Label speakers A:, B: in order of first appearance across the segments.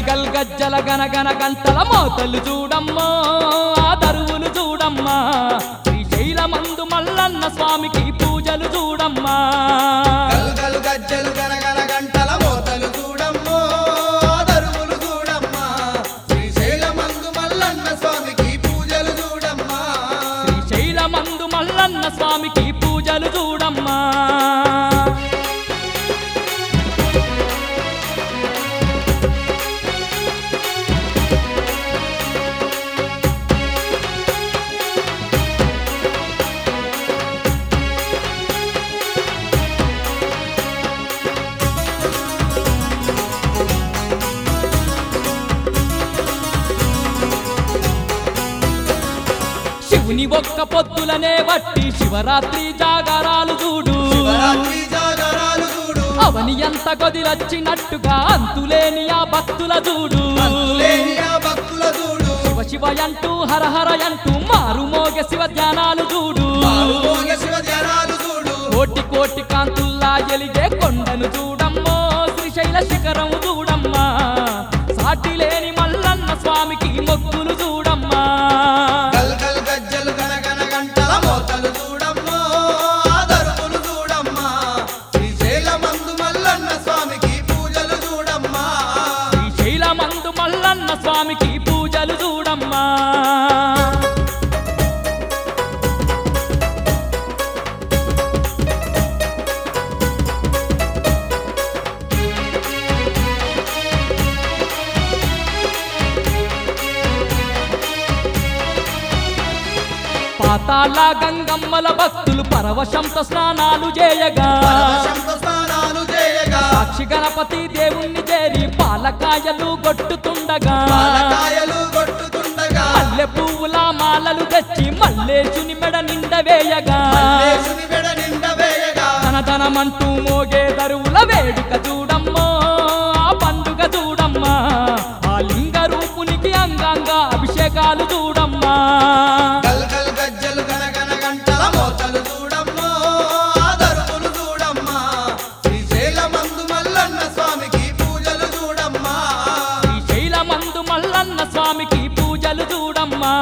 A: గల్ గజ్జల గనగన గంటల మోతలు చూడమ్మా ఆ దరువులు చూడమ్మా శ్రీశైలమందు మల్లన్న స్వామికి పూజలు చూడమ్మా
B: గల్ గల్ గజ్జలు గనగన గంటల మోతలు చూడమ్మో దరువులు చూడమ్మా శ్రీశైలమందు మల్లన్న స్వామికి పూజలు చూడమ్మా
A: శ్రీశైలమందు మల్లన్న స్వామికి పూజలు చూడమ్మా శివుని ఒక్క పొద్దులనే బట్టి శివరాత్రి జాగారాలు చూడు
B: శివరాత్రి జాగరాలు చూడు
A: అవని ఎంత కొదిలొచ్చినట్టుగా అంతులేని ఆ భక్తుల చూడు
B: అంతులేని ఆ భక్తుల చూడు
A: శివ శివ అంటూ హర హర అంటూ మారు మోగ శివ ధ్యానాలు చూడు
B: పాలుమోగ శివ ధ్యానాలు చూడు
A: కోటి కోటి కాంతుల్లా ఎలిగే కొండను చూడమ్మో శ్రీశైల శిఖరం చూడమ్మా సాటి లేని మల్లన్న స్వామికి మొక్కులు చూడమ్మా
B: గల్ గల్ గజ్జలు గనగన గంటల మోతలు చూడమ్మో దరువులు చూడమ్మా శ్రీశైలమందు మల్లన్న స్వామికి పూజలు చూడమ్మా
A: శ్రీశైలమందు మల్లన్న స్వామికి పూజలు చూడమ్మా పాతాళ గంగమ్మల భక్తులు పరవశంతో స్నానాలు చేయగా
B: పరవశంతో స్నానాలు చేయగా
A: సాక్షి గణపతి దేవుణ్ణి చేరి పాలకాయలు కొట్టుతుండగా
B: పాలకాయలు కొట్టుతుండగా
A: మల్లె పువ్వుల మాలలు తెచ్చి మల్లేశుని మెడ నిండ వేయగా
B: మల్లేశుని మెడ నిండ వేయగా
A: తన తనమంటూ మోగే దరువుల వేడుక చూడమ్మో ఆ పండుగ చూడమ్మా ఆ లింగ రూపునికి అంగంగా అభిషేకాలు చూడమ్మా
B: గల్ గల్ గజ్జలు గనగన గంటల మోతలు చూడమ్మో దరువులు చూడమ్మా శ్రీశైలమందు మల్లన్న స్వామికి పూజలు చూడమ్మా
A: శ్రీశైలమందు మల్లన్న స్వామికి పూజలు చూడమ్మా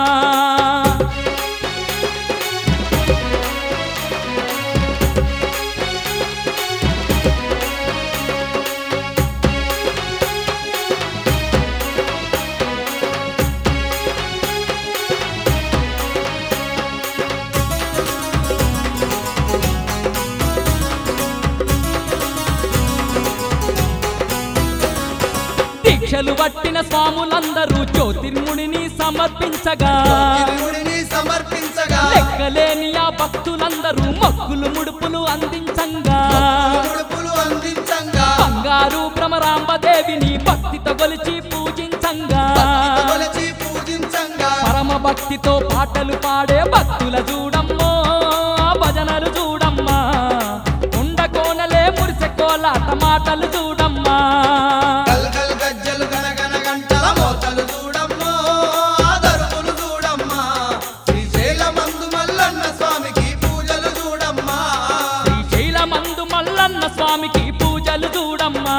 A: దీక్షలు పట్టిన స్వాములందరూ జ్యోతిర్ముడిని సమర్పించగా
B: తిరుముడిని సమర్పించగా
A: లెక్కలేని ఆ భక్తులందరూ మొక్కులు ముడుపులు అందించంగా
B: ముడుపులు అందించంగా
A: బంగారు భ్రమరాంబదేవిని భక్తితో కొలిచి పూజించంగా
B: భక్తితో కొలిచి పూజించంగా
A: పరమ భక్తితో పాటలు పాడే భక్తుల చూడమ్మో భజనలు చూడమ్మా ఉండ కోనలే మురిసె కోలాట మాటలు చూడమ్మా
B: గల్ గల్ గజ్జలు గనగన గంటల మోతలు చూడమ్మో దరువులు చూడమ్మా శ్రీశైలమందు మల్లన్న స్వామికి పూజలు చూడమ్మా
A: శ్రీశైలమందు మల్లన్న స్వామికి పూజలు చూడమ్మా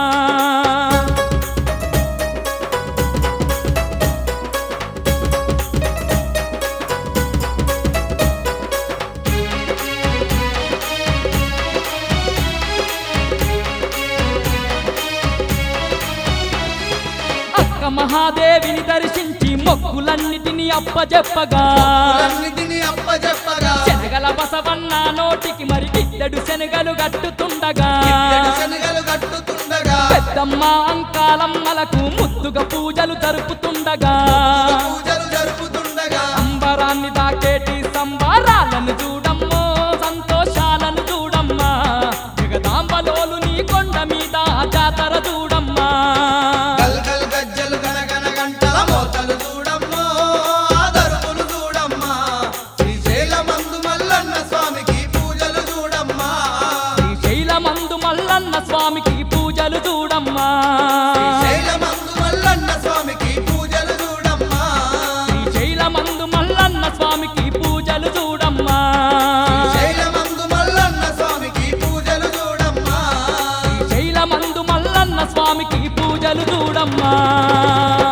A: అక్క మహాదేవిని దర్శించి మొక్కులన్నిటిని అప్పజెప్పగా
B: అన్నిటిని అప్పజెప్పగా
A: శనగల బసవన్న నోటికి మరి గిద్దెడు శనగలు గట్టుతుండగా
B: ఎడు శనగలు కట్టుతుండగా
A: పెద్దమ్మ అంకాలమ్మలకు ముద్దుగా పూజలు జరుపుతుండగా
B: పూజలు జరుపుతుండగా
A: అంబరాన్ని దాకేటి సంబారాలను చూడమ్మో సంతోషాలను చూడమ్మా జగదాంబలోలు నీ కొండ మీద జాతర చూడమ్మా
B: గల్ గల్ గజ్జలు గనగన గంటల మోతలు చూడమ్మో దరువులు చూడమ్మా శ్రీశైలమందు మల్లన్న స్వామికి పూజలు చూడమ్మా
A: శ్రీశైలమందు మల్లన్న స్వామికి పూజలు చూడమ్మా
B: శ్రీశైలమందు మల్లన్న స్వామికి పూజలు చూడమ్మా
A: శ్రీశైలమందు మల్లన్న స్వామికి పూజలు చూడమ్మా
B: శ్రీశైలమందు మల్లన్న స్వామికి పూజలు చూడమ్మా
A: శ్రీశైలమందు మల్లన్న స్వామికి పూజలు చూడమ్మా